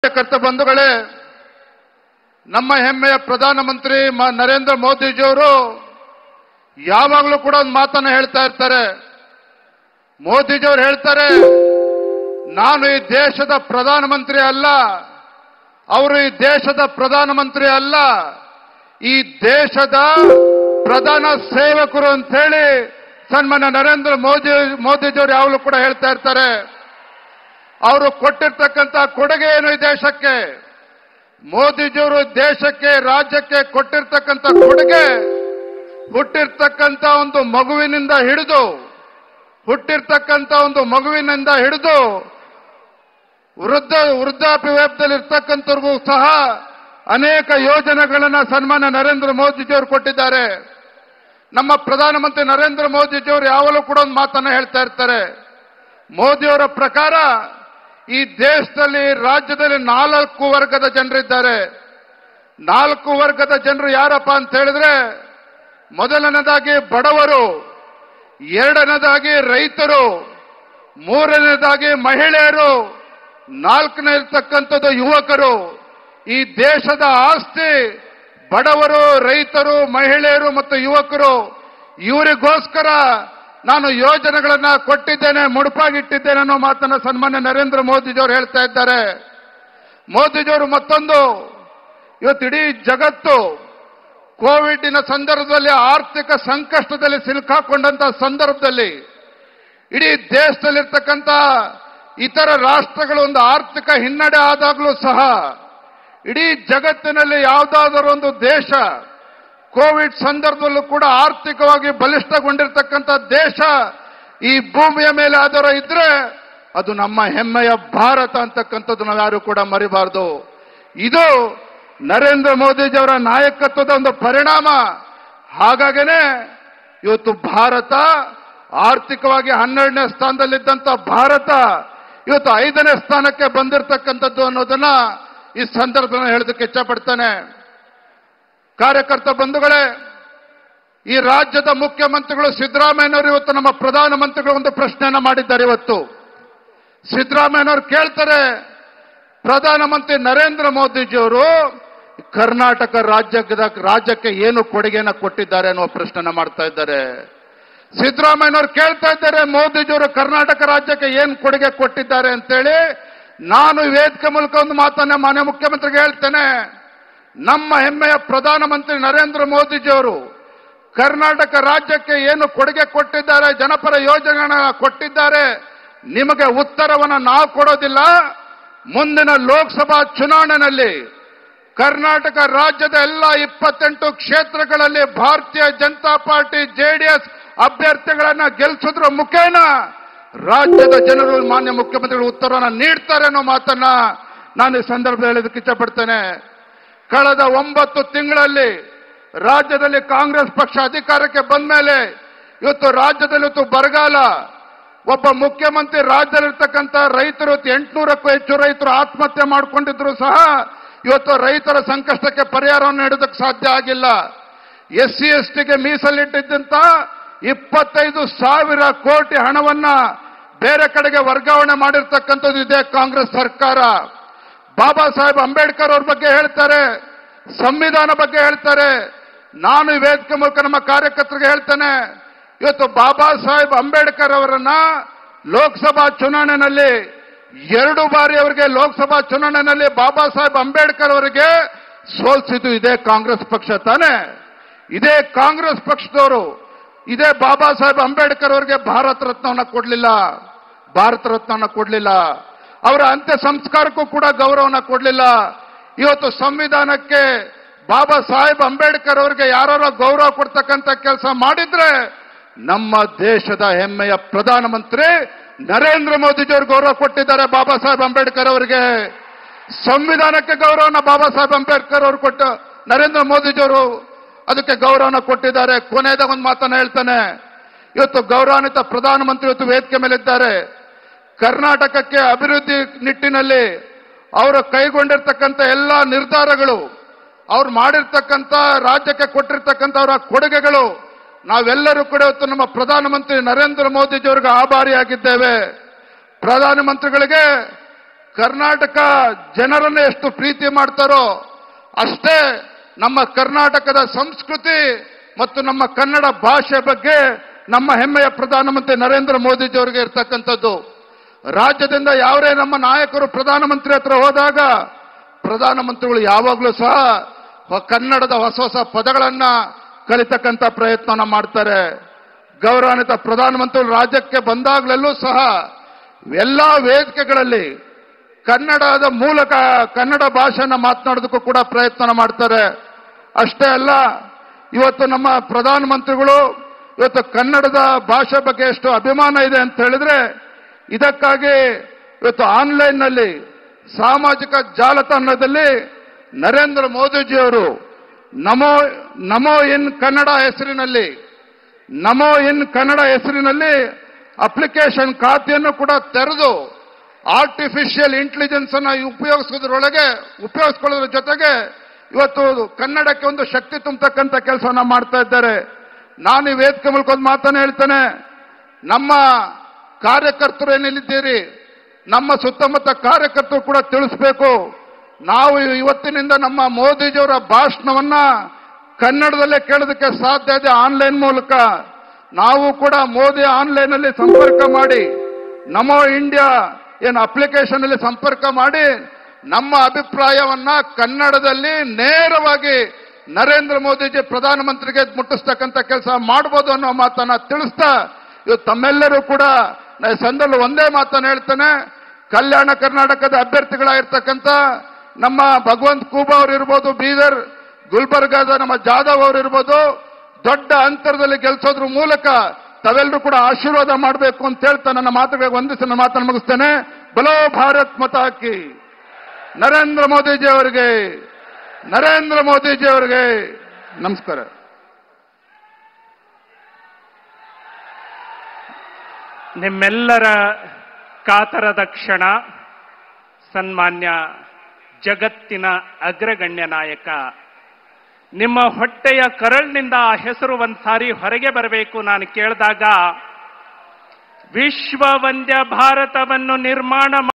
ಕಾರ್ಯಕರ್ತ ಬಂಧುಗಳೇ ನಮ್ಮ ಹೆಮ್ಮೆಯ ಪ್ರಧಾನಮಂತ್ರಿ ಮ- ನರೇಂದ್ರ ಮೋದಿಜಿಯವರು ಯಾವಾಗಲೂ ಕೂಡ ಒಂದು ಮಾತನ್ನ ಹೇಳ್ತಾ ಇರ್ತಾರೆ ಮೋದಿಜಿಯವರು ಹೇಳ್ತಾರೆ ನಾನು ಈ ದೇಶದ ಪ್ರಧಾನಮಂತ್ರಿ ಅಲ್ಲ ಅವರು ಈ ದೇಶದ ಪ್ರಧಾನಮಂತ್ರಿ ಅಲ್ಲ ಈ ದೇಶದ ಪ್ರಧಾನ ಸೇವಕರು ಅಂತ ಹೇಳಿ ಸನ್ಮಾನ್ಯ ನರೇಂದ್ರ ಮೋದಿ ಮೋದಿಜಿಯವರು ಯಾವಾಗಲೂ ಕೂಡ ಹೇಳ್ತಾ ಇರ್ತಾರೆ ಅವರು ಕೊಟ್ಟಿರ್ತಕ್ಕಂಥ ಕೊಡುಗೆ ಏನು ಈ ದೇಶಕ್ಕೆ ಮೋದಿಜಿಯವರು ದೇಶಕ್ಕೆ ರಾಜ್ಯಕ್ಕೆ ಕೊಟ್ಟಿರ್ತಕ್ಕಂಥ ಕೊಡುಗೆ ಹುಟ್ಟಿರ್ತಕ್ಕಂಥ ಒಂದು ಮಗುವಿನಿಂದ ಹಿಡಿದು ಹುಟ್ಟಿರ್ತಕ್ಕಂಥ ಒಂದು ಮಗುವಿನಿಂದ ಹಿಡಿದು ವೃದ್ಧ ವೃದ್ಧಾಪ್ಯ ವೇಪದಲ್ಲಿ ಇರ್ತಕ್ಕಂಥವ್ರಿಗೂ ಸಹ ಅನೇಕ ಯೋಜನೆಗಳನ್ನ ಸನ್ಮಾನ್ಯ ನರೇಂದ್ರ ಮೋದಿಜಿಯವರು ಕೊಟ್ಟಿದ್ದಾರೆ ನಮ್ಮ ಪ್ರಧಾನಮಂತ್ರಿ ನರೇಂದ್ರ ಮೋದಿಜಿಯವರು ಯಾವಾಗಲೂ ಕೂಡ ಒಂದು ಮಾತನ್ನ ಹೇಳ್ತಾ ಇರ್ತಾರೆ ಮೋದಿಯವರ ಪ್ರಕಾರ ಈ ದೇಶದಲ್ಲಿ ರಾಜ್ಯದಲ್ಲಿ ನಾಲ್ಕು ವರ್ಗದ ಜನರಿದ್ದಾರೆ ನಾಲ್ಕು ವರ್ಗದ ಜನರು ಯಾರಪ್ಪ ಅಂತ ಹೇಳಿದ್ರೆ ಮೊದಲನೇದಾಗಿ ಬಡವರು ಎರಡನೇದಾಗಿ ರೈತರು ಮೂರನೇದಾಗಿ ಮಹಿಳೆಯರು ನಾಲ್ಕನೇ ಇರ್ತಕ್ಕಂಥದ್ದು ಯುವಕರು ಈ ದೇಶದ ಆಸ್ತಿ ಬಡವರು ರೈತರು ಮಹಿಳೆಯರು ಮತ್ತು ಯುವಕರು ಇವರಿಗೋಸ್ಕರ ನಾನು ಯೋಜನೆಗಳನ್ನ ಕೊಟ್ಟಿದ್ದೇನೆ ಮುಡುಪಾಗಿಟ್ಟಿದ್ದೇನೆ ಅನ್ನೋ ಮಾತನ್ನ ಸನ್ಮಾನ್ಯ ನರೇಂದ್ರ ಮೋದಿಜಿಯವರು ಹೇಳ್ತಾ ಇದ್ದಾರೆ ಮೋದಿಜಿಯವರು ಮತ್ತೊಂದು ಇವತ್ತು ಇಡೀ ಜಗತ್ತು ಕೋವಿಡ್ನ ಸಂದರ್ಭದಲ್ಲಿ ಆರ್ಥಿಕ ಸಂಕಷ್ಟದಲ್ಲಿ ಸಿಲುಕಾಕೊಂಡಂತ ಸಂದರ್ಭದಲ್ಲಿ ಇಡೀ ದೇಶದಲ್ಲಿರ್ತಕ್ಕಂಥ ಇತರ ರಾಷ್ಟ್ರಗಳು ಒಂದು ಆರ್ಥಿಕ ಹಿನ್ನಡೆ ಆದಾಗಲೂ ಸಹ ಇಡೀ ಜಗತ್ತಿನಲ್ಲಿ ಯಾವುದಾದರೂ ಒಂದು ದೇಶ ಕೋವಿಡ್ ಸಂದರ್ಭದಲ್ಲೂ ಕೂಡ ಆರ್ಥಿಕವಾಗಿ ಬಲಿಷ್ಠಗೊಂಡಿರ್ತಕ್ಕಂಥ ದೇಶ ಈ ಭೂಮಿಯ ಮೇಲೆ ಆಧಾರ ಇದ್ರೆ ಅದು ನಮ್ಮ ಹೆಮ್ಮೆಯ ಭಾರತ ಅಂತಕ್ಕಂಥದ್ದು ನಾವು ಯಾರು ಕೂಡ ಮರಿಬಾರದು ಇದು ನರೇಂದ್ರ ಮೋದಿಜಿಯವರ ನಾಯಕತ್ವದ ಒಂದು ಪರಿಣಾಮ ಹಾಗಾಗೇನೆ ಇವತ್ತು ಭಾರತ ಆರ್ಥಿಕವಾಗಿ ಹನ್ನೆರಡನೇ ಸ್ಥಾನದಲ್ಲಿದ್ದಂಥ ಭಾರತ ಇವತ್ತು ಐದನೇ ಸ್ಥಾನಕ್ಕೆ ಬಂದಿರತಕ್ಕಂಥದ್ದು ಅನ್ನೋದನ್ನ ಈ ಸಂದರ್ಭದಲ್ಲಿ ಹೇಳೋದಕ್ಕೆ ಇಚ್ಛಪಡ್ತಾನೆ ಕಾರ್ಯಕರ್ತ ಬಂಧುಗಳೇ ಈ ರಾಜ್ಯದ ಮುಖ್ಯಮಂತ್ರಿಗಳು ಸಿದ್ದರಾಮಯ್ಯನವರು ಇವತ್ತು ನಮ್ಮ ಪ್ರಧಾನಮಂತ್ರಿಗಳು ಒಂದು ಪ್ರಶ್ನೆಯನ್ನ ಮಾಡಿದ್ದಾರೆ ಇವತ್ತು ಸಿದ್ದರಾಮಯ್ಯನವರು ಕೇಳ್ತಾರೆ ಪ್ರಧಾನಮಂತ್ರಿ ನರೇಂದ್ರ ಮೋದಿಜಿಯವರು ಕರ್ನಾಟಕ ರಾಜ್ಯದ ರಾಜ್ಯಕ್ಕೆ ಏನು ಕೊಡುಗೆಯನ್ನ ಕೊಟ್ಟಿದ್ದಾರೆ ಅನ್ನುವ ಪ್ರಶ್ನೆನ ಮಾಡ್ತಾ ಇದ್ದಾರೆ ಸಿದ್ದರಾಮಯ್ಯನವರು ಕೇಳ್ತಾ ಇದ್ದಾರೆ ಮೋದಿಜಿಯವರು ಕರ್ನಾಟಕ ರಾಜ್ಯಕ್ಕೆ ಏನು ಕೊಡುಗೆ ಕೊಟ್ಟಿದ್ದಾರೆ ಅಂತೇಳಿ ನಾನು ಈ ವೇದಿಕೆ ಮೂಲಕ ಒಂದು ಮಾತನ್ನ ಮಾನ್ಯ ಮುಖ್ಯಮಂತ್ರಿಗೆ ಹೇಳ್ತೇನೆ ನಮ್ಮ ಹೆಮ್ಮೆಯ ಪ್ರಧಾನಮಂತ್ರಿ ನರೇಂದ್ರ ಮೋದಿಜಿಯವರು ಕರ್ನಾಟಕ ರಾಜ್ಯಕ್ಕೆ ಏನು ಕೊಡುಗೆ ಕೊಟ್ಟಿದ್ದಾರೆ ಜನಪರ ಯೋಜನೆಗಳನ್ನ ಕೊಟ್ಟಿದ್ದಾರೆ ನಿಮಗೆ ಉತ್ತರವನ್ನು ನಾವು ಕೊಡೋದಿಲ್ಲ ಮುಂದಿನ ಲೋಕಸಭಾ ಚುನಾವಣೆಯಲ್ಲಿ ಕರ್ನಾಟಕ ರಾಜ್ಯದ ಎಲ್ಲ ಇಪ್ಪತ್ತೆಂಟು ಕ್ಷೇತ್ರಗಳಲ್ಲಿ ಭಾರತೀಯ ಜನತಾ ಪಾರ್ಟಿ ಜೆಡಿಎಸ್ ಅಭ್ಯರ್ಥಿಗಳನ್ನ ಗೆಲ್ಲಿಸೋದ್ರ ಮುಖೇನ ರಾಜ್ಯದ ಜನರು ಮಾನ್ಯ ಮುಖ್ಯಮಂತ್ರಿಗಳು ಉತ್ತರವನ್ನು ನೀಡ್ತಾರೆ ಅನ್ನೋ ಮಾತನ್ನ ನಾನು ಈ ಸಂದರ್ಭದಲ್ಲಿ ಹೇಳೋದಕ್ಕೆ ಇಷ್ಟಪಡ್ತೇನೆ ಕಳೆದ ಒಂಬತ್ತು ತಿಂಗಳಲ್ಲಿ ರಾಜ್ಯದಲ್ಲಿ ಕಾಂಗ್ರೆಸ್ ಪಕ್ಷ ಅಧಿಕಾರಕ್ಕೆ ಬಂದ ಮೇಲೆ ಇವತ್ತು ರಾಜ್ಯದಲ್ಲಿ ಇವತ್ತು ಬರಗಾಲ ಒಬ್ಬ ಮುಖ್ಯಮಂತ್ರಿ ರಾಜ್ಯದಲ್ಲಿರ್ತಕ್ಕಂಥ ರೈತರು ಇವತ್ತು ಎಂಟುನೂರಕ್ಕೂ ಹೆಚ್ಚು ರೈತರು ಆತ್ಮಹತ್ಯೆ ಮಾಡಿಕೊಂಡಿದ್ರು ಸಹ ಇವತ್ತು ರೈತರ ಸಂಕಷ್ಟಕ್ಕೆ ಪರಿಹಾರವನ್ನು ನೀಡೋದಕ್ಕೆ ಸಾಧ್ಯ ಆಗಿಲ್ಲ ಎಸ್ ಸಿ ಎಸ್ ಟಿಗೆ ಮೀಸಲಿಟ್ಟಿದ್ದಂತ ಇಪ್ಪತ್ತೈದು ಸಾವಿರ ಕೋಟಿ ಹಣವನ್ನ ಬೇರೆ ಕಡೆಗೆ ವರ್ಗಾವಣೆ ಮಾಡಿರ್ತಕ್ಕಂಥದ್ದು ಇದೆ ಕಾಂಗ್ರೆಸ್ ಸರ್ಕಾರ ಬಾಬಾ ಸಾಹೇಬ್ ಅಂಬೇಡ್ಕರ್ ಅವ್ರ ಬಗ್ಗೆ ಹೇಳ್ತಾರೆ ಸಂವಿಧಾನ ಬಗ್ಗೆ ಹೇಳ್ತಾರೆ ನಾನು ಈ ವೇದಿಕೆ ಮೂಲಕ ನಮ್ಮ ಕಾರ್ಯಕರ್ತರಿಗೆ ಹೇಳ್ತೇನೆ ಇವತ್ತು ಬಾಬಾ ಸಾಹೇಬ್ ಅಂಬೇಡ್ಕರ್ ಅವರನ್ನ ಲೋಕಸಭಾ ಚುನಾವಣೆಯಲ್ಲಿ ಎರಡು ಬಾರಿ ಅವರಿಗೆ ಲೋಕಸಭಾ ಚುನಾವಣೆಯಲ್ಲಿ ಬಾಬಾ ಸಾಹೇಬ್ ಅಂಬೇಡ್ಕರ್ ಅವರಿಗೆ ಸೋಲ್ಸಿದ್ದು ಇದೇ ಕಾಂಗ್ರೆಸ್ ಪಕ್ಷ ತಾನೆ ಇದೇ ಕಾಂಗ್ರೆಸ್ ಪಕ್ಷದವರು ಇದೇ ಬಾಬಾ ಸಾಹೇಬ್ ಅಂಬೇಡ್ಕರ್ ಅವರಿಗೆ ಭಾರತ ರತ್ನವನ್ನ ಕೊಡಲಿಲ್ಲ ಭಾರತ ರತ್ನವನ್ನ ಕೊಡಲಿಲ್ಲ ಅವರ ಅಂತ್ಯ ಸಂಸ್ಕಾರಕ್ಕೂ ಕೂಡ ಗೌರವನ ಕೊಡಲಿಲ್ಲ ಇವತ್ತು ಸಂವಿಧಾನಕ್ಕೆ ಬಾಬಾ ಸಾಹೇಬ್ ಅಂಬೇಡ್ಕರ್ ಅವರಿಗೆ ಯಾರು ಗೌರವ ಕೊಡ್ತಕ್ಕಂಥ ಕೆಲಸ ಮಾಡಿದ್ರೆ ನಮ್ಮ ದೇಶದ ಹೆಮ್ಮೆಯ ಪ್ರಧಾನಮಂತ್ರಿ ನರೇಂದ್ರ ಮೋದಿಜಿಯವರು ಗೌರವ ಕೊಟ್ಟಿದ್ದಾರೆ ಬಾಬಾ ಸಾಹೇಬ್ ಅಂಬೇಡ್ಕರ್ ಅವರಿಗೆ ಸಂವಿಧಾನಕ್ಕೆ ಗೌರವನ ಬಾಬಾ ಸಾಹೇಬ್ ಅಂಬೇಡ್ಕರ್ ಅವರು ಕೊಟ್ಟು ನರೇಂದ್ರ ಮೋದಿಜಿಯವರು ಅದಕ್ಕೆ ಗೌರವನ ಕೊಟ್ಟಿದ್ದಾರೆ ಕೊನೆಯದಾಗ ಒಂದು ಮಾತನ್ನ ಹೇಳ್ತಾನೆ ಇವತ್ತು ಗೌರವಾನ್ವಿತ ಪ್ರಧಾನಮಂತ್ರಿ ಇವತ್ತು ವೇದಿಕೆ ಮೇಲಿದ್ದಾರೆ ಕರ್ನಾಟಕಕ್ಕೆ ಅಭಿವೃದ್ಧಿ ನಿಟ್ಟಿನಲ್ಲಿ ಅವರು ಕೈಗೊಂಡಿರ್ತಕ್ಕಂಥ ಎಲ್ಲ ನಿರ್ಧಾರಗಳು ಅವ್ರು ಮಾಡಿರ್ತಕ್ಕಂಥ ರಾಜ್ಯಕ್ಕೆ ಕೊಟ್ಟಿರ್ತಕ್ಕಂಥ ಅವರ ಕೊಡುಗೆಗಳು ನಾವೆಲ್ಲರೂ ಕೂಡ ಇವತ್ತು ನಮ್ಮ ಪ್ರಧಾನಮಂತ್ರಿ ನರೇಂದ್ರ ಮೋದಿಜಿಯವರಿಗೆ ಆಭಾರಿಯಾಗಿದ್ದೇವೆ ಪ್ರಧಾನಮಂತ್ರಿಗಳಿಗೆ ಕರ್ನಾಟಕ ಜನರನ್ನ ಎಷ್ಟು ಪ್ರೀತಿ ಮಾಡ್ತಾರೋ ಅಷ್ಟೇ ನಮ್ಮ ಕರ್ನಾಟಕದ ಸಂಸ್ಕೃತಿ ಮತ್ತು ನಮ್ಮ ಕನ್ನಡ ಭಾಷೆ ಬಗ್ಗೆ ನಮ್ಮ ಹೆಮ್ಮೆಯ ಪ್ರಧಾನಮಂತ್ರಿ ನರೇಂದ್ರ ಮೋದಿಜಿಯವರಿಗೆ ಇರ್ತಕ್ಕಂಥದ್ದು ರಾಜ್ಯದಿಂದ ಯಾವರೇ ನಮ್ಮ ನಾಯಕರು ಪ್ರಧಾನಮಂತ್ರಿ ಹತ್ರ ಹೋದಾಗ ಪ್ರಧಾನಮಂತ್ರಿಗಳು ಯಾವಾಗಲೂ ಸಹ ಹೊ- ಕನ್ನಡದ ಹೊಸ ಹೊಸ ಪದಗಳನ್ನ ಕಲಿತಕ್ಕಂಥ ಪ್ರಯತ್ನನ ಮಾಡ್ತಾರೆ ಗೌರವಾನ್ವಿತ ಪ್ರಧಾನಮಂತ್ರಿಗಳು ರಾಜ್ಯಕ್ಕೆ ಬಂದಾಗಲೆಲ್ಲೂ ಸಹ ಎಲ್ಲಾ ವೇದಿಕೆಗಳಲ್ಲಿ ಕನ್ನಡದ ಮೂಲಕ ಕನ್ನಡ ಭಾಷೆನ ಮಾತನಾಡೋದಕ್ಕೂ ಕೂಡ ಪ್ರಯತ್ನ ಮಾಡ್ತಾರೆ ಅಷ್ಟೇ ಅಲ್ಲ ಇವತ್ತು ನಮ್ಮ ಪ್ರಧಾನಮಂತ್ರಿಗಳು ಇವತ್ತು ಕನ್ನಡದ ಭಾಷೆ ಬಗ್ಗೆ ಎಷ್ಟು ಅಭಿಮಾನ ಇದೆ ಅಂತ ಹೇಳಿದ್ರೆ ಇದಕ್ಕಾಗಿ ಇವತ್ತು ಆನ್ಲೈನ್ನಲ್ಲಿ ಸಾಮಾಜಿಕ ಜಾಲತಾಣದಲ್ಲಿ ನರೇಂದ್ರ ಮೋದಿಜಿಯವರು ನಮೋ ನಮೋ ಇನ್ ಕನ್ನಡ ಹೆಸರಿನಲ್ಲಿ ನಮೋ ಇನ್ ಕನ್ನಡ ಹೆಸರಿನಲ್ಲಿ ಅಪ್ಲಿಕೇಶನ್ ಖಾತೆಯನ್ನು ಕೂಡ ತೆರೆದು ಆರ್ಟಿಫಿಷಿಯಲ್ ಇಂಟೆಲಿಜೆನ್ಸ್ ಅನ್ನ ಉಪಯೋಗಿಸೋದ್ರೊಳಗೆ ಉಪಯೋಗಿಸ್ಕೊಳ್ಳೋದ್ರ ಜೊತೆಗೆ ಇವತ್ತು ಕನ್ನಡಕ್ಕೆ ಒಂದು ಶಕ್ತಿ ತುಂಬತಕ್ಕಂಥ ಕೆಲಸವನ್ನ ಮಾಡ್ತಾ ಇದ್ದಾರೆ ನಾನು ಈ ವೇದಿಕೆ ಮೂಲಕ ಒಂದು ಮಾತನ್ನ ಹೇಳ್ತೇನೆ ನಮ್ಮ ಕಾರ್ಯಕರ್ತರು ಏನಿಲ್ಲಿದ್ದೀರಿ ನಮ್ಮ ಸುತ್ತಮುತ್ತ ಕಾರ್ಯಕರ್ತರು ಕೂಡ ತಿಳಿಸ್ಬೇಕು ನಾವು ಇವತ್ತಿನಿಂದ ನಮ್ಮ ಮೋದಿಜಿಯವರ ಭಾಷಣವನ್ನ ಕನ್ನಡದಲ್ಲೇ ಕೇಳೋದಕ್ಕೆ ಸಾಧ್ಯ ಇದೆ ಆನ್ಲೈನ್ ಮೂಲಕ ನಾವು ಕೂಡ ಮೋದಿ ಆನ್ಲೈನ್ ಅಲ್ಲಿ ಸಂಪರ್ಕ ಮಾಡಿ ನಮೋ ಇಂಡಿಯಾ ಏನು ಅಪ್ಲಿಕೇಶನ್ ಅಲ್ಲಿ ಸಂಪರ್ಕ ಮಾಡಿ ನಮ್ಮ ಅಭಿಪ್ರಾಯವನ್ನ ಕನ್ನಡದಲ್ಲಿ ನೇರವಾಗಿ ನರೇಂದ್ರ ಮೋದಿಜಿ ಪ್ರಧಾನಮಂತ್ರಿಗೆ ಮುಟ್ಟಿಸ್ತಕ್ಕಂಥ ಕೆಲಸ ಮಾಡಬಹುದು ಅನ್ನೋ ಮಾತನ್ನ ತಿಳಿಸ್ತಾ ಇವತ್ತು ತಮ್ಮೆಲ್ಲರೂ ಕೂಡ ನಾನು ಈ ಸಂದರ್ಭ ಒಂದೇ ಮಾತನ್ನ ಹೇಳ್ತೇನೆ ಕಲ್ಯಾಣ ಕರ್ನಾಟಕದ ಅಭ್ಯರ್ಥಿಗಳಾಗಿರ್ತಕ್ಕಂಥ ನಮ್ಮ ಭಗವಂತ್ ಖೂಬಾ ಅವರು ಇರ್ಬೋದು ಬೀದರ್ ಗುಲ್ಬರ್ಗಾದ ನಮ್ಮ ಜಾಧವ್ ಅವರು ಇರ್ಬೋದು ದೊಡ್ಡ ಅಂತರದಲ್ಲಿ ಗೆಲ್ಸೋದ್ರ ಮೂಲಕ ತಾವೆಲ್ಲರೂ ಕೂಡ ಆಶೀರ್ವಾದ ಮಾಡಬೇಕು ಅಂತ ಹೇಳ್ತಾ ನನ್ನ ಮಾತುಗಳಿಗೆ ಒಂದಿಸಿ ನನ್ನ ಮಾತನ್ನು ಮುಗಿಸ್ತೇನೆ ಬಲೋ ಭಾರತ್ ಮತ ಹಾಕಿ ನರೇಂದ್ರ ಮೋದಿಜಿ ಅವರಿಗೆ ನರೇಂದ್ರ ಮೋದಿಜಿ ಅವರಿಗೆ ನಮಸ್ಕಾರ ನಿಮ್ಮೆಲ್ಲರ ಕಾತರದ ಕ್ಷಣ ಸನ್ಮಾನ್ಯ ಜಗತ್ತಿನ ಅಗ್ರಗಣ್ಯ ನಾಯಕ ನಿಮ್ಮ ಹೊಟ್ಟೆಯ ಕರಳಿನಿಂದ ಆ ಹೆಸರು ಒಂದ್ಸಾರಿ ಹೊರಗೆ ಬರಬೇಕು ನಾನು ಕೇಳಿದಾಗ ವಿಶ್ವ ವಂದ್ಯ ಭಾರತವನ್ನು ನಿರ್ಮಾಣ